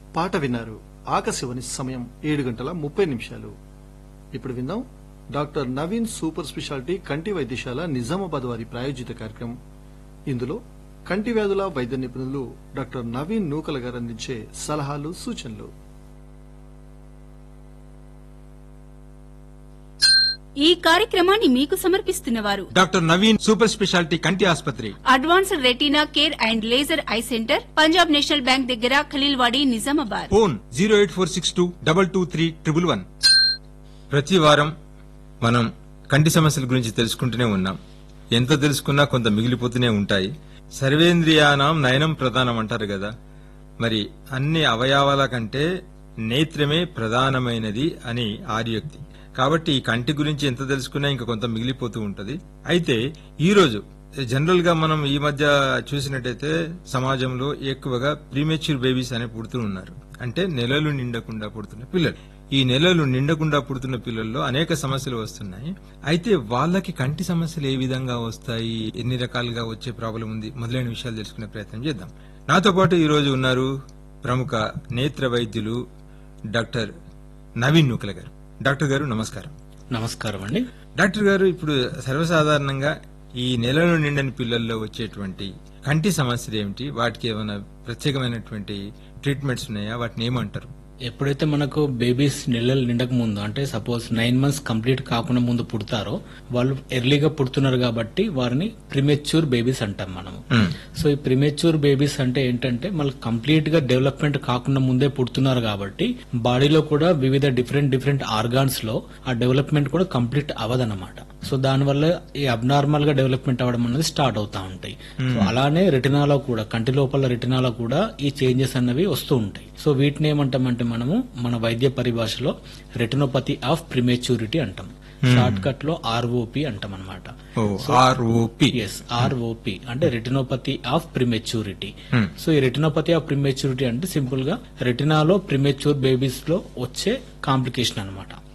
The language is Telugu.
పాట విన్నారు ఆకాశవాణి సమయం ఏడు గంటల ముప్పై నిమిషాలు ఇప్పుడు విందాం డాక్టర్ నవీన్ సూపర్ స్పెషాలిటీ కంటి వైద్యశాల నిజామాబాద్ వారి ప్రాయోజిత కార్యక్రమం ఇందులో కంటి వ్యాధుల వైద్య నిపుణులు డాక్టర్ నవీన్ నూకల గారు అందించే సలహాలు సూచనలు ఈ కార్యక్రమాన్ని మీకు సమర్పిస్తున్నవారు డాక్టర్ నవీన్ సూపర్ స్పెషాలిటీ కంటి ఆసుపత్రి advanced retina care and laser eye centre Punjab national bank దగ్గర Khaleelwadi Nizamabad phone zero eight four six two double two three triple one ప్రతి వారం మనం కంటి సమస్యల గురించి తెలుసుకుంటూనే ఉన్నాం ఎంత తెలుసుకున్నా కొంత మిగిలిపోతూనే ఉంటాయి సర్వేంద్రియానం నయనం ప్రధానం అంటారు కదా మరి అన్ని అవయవాల కంటే నేత్రమే ప్రధానమైనది అని ఆర్యోక్తి కాబట్టి ఈ కంటి గురించి ఎంత తెలుసుకున్నా ఇంకా కొంత మిగిలిపోతూ ఉంటది అయితే ఈ రోజు జనరల్ గా మనం ఈ మధ్య చూసినట్టయితే సమాజంలో ఎక్కువగా ప్రీమెచ్యూర్ బేబీస్ అనే పుడుతూ ఉన్నారు అంటే నెలలు నిండకుండా పుడుతున్న పిల్లలు ఈ నెలలు నిండకుండా పుడుతున్న పిల్లల్లో అనేక సమస్యలు వస్తున్నాయి అయితే వాళ్ళకి కంటి సమస్యలు ఏ విధంగా వస్తాయి ఎన్ని రకాలుగా వచ్చే ప్రాబ్లం ఉంది మొదలైన విషయాలు తెలుసుకునే ప్రయత్నం చేద్దాం నాతో పాటు ఈ రోజు ఉన్నారు ప్రముఖ నేత్ర వైద్యులు డాక్టర్ నవీన్ నూకల గారు డాక్టర్ గారు నమస్కారం నమస్కారం అండి డాక్టర్ గారు ఇప్పుడు సర్వసాధారణంగా ఈ నెలలో నిండని పిల్లల్లో వచ్చేటువంటి కంటి సమస్యలు ఏమిటి వాటికి ఏమైనా ప్రత్యేకమైనటువంటి ట్రీట్మెంట్స్ ఉన్నాయా వాటిని ఏమంటారు ఎప్పుడైతే మనకు బేబీస్ నెలలు నిండక ముందు అంటే సపోజ్ నైన్ మంత్స్ కంప్లీట్ కాకుండా ముందు పుడతారో వాళ్ళు ఎర్లీగా పుడుతున్నారు కాబట్టి వారిని ప్రిమెచ్యూర్ బేబీస్ అంటాం మనం సో ఈ ప్రిమెచ్యూర్ బేబీస్ అంటే ఏంటంటే మళ్ళీ కంప్లీట్ గా డెవలప్మెంట్ కాకుండా ముందే పుడుతున్నారు కాబట్టి బాడీలో కూడా వివిధ డిఫరెంట్ డిఫరెంట్ ఆర్గాన్స్ లో ఆ డెవలప్మెంట్ కూడా కంప్లీట్ అవ్వదన్నమాట సో దానివల్ల ఈ అబ్నార్మల్ గా డెవలప్మెంట్ అవ్వడం అనేది స్టార్ట్ అవుతా ఉంటాయి సో అలానే రెటినాలో కూడా కంటి లోపల రెటినాలో కూడా ఈ చేంజెస్ అన్నవి వస్తూ ఉంటాయి సో వీటిని ఏమంటామంటే మనము మన వైద్య పరిభాషలో రెటినోపతి ఆఫ్ ప్రిమేచ్యూరిటీ అంటాం షార్ట్ కట్ లో ఆర్ఓపి అంటాం అనమాట ఓ ఆర్ఓపి ఎస్ ఆర్ఓపి అంటే రెటినోపతి ఆఫ్ ప్రిమెచ్యూరిటీ సో ఈ రెటినోపతి ఆఫ్ ప్రిమెచ్యూరిటీ అంటే సింపుల్ గా రెటినాలో ప్రిమెచ్యూర్ బేబీస్ లో వచ్చే కాంప్లికేషన్ అన్నమాట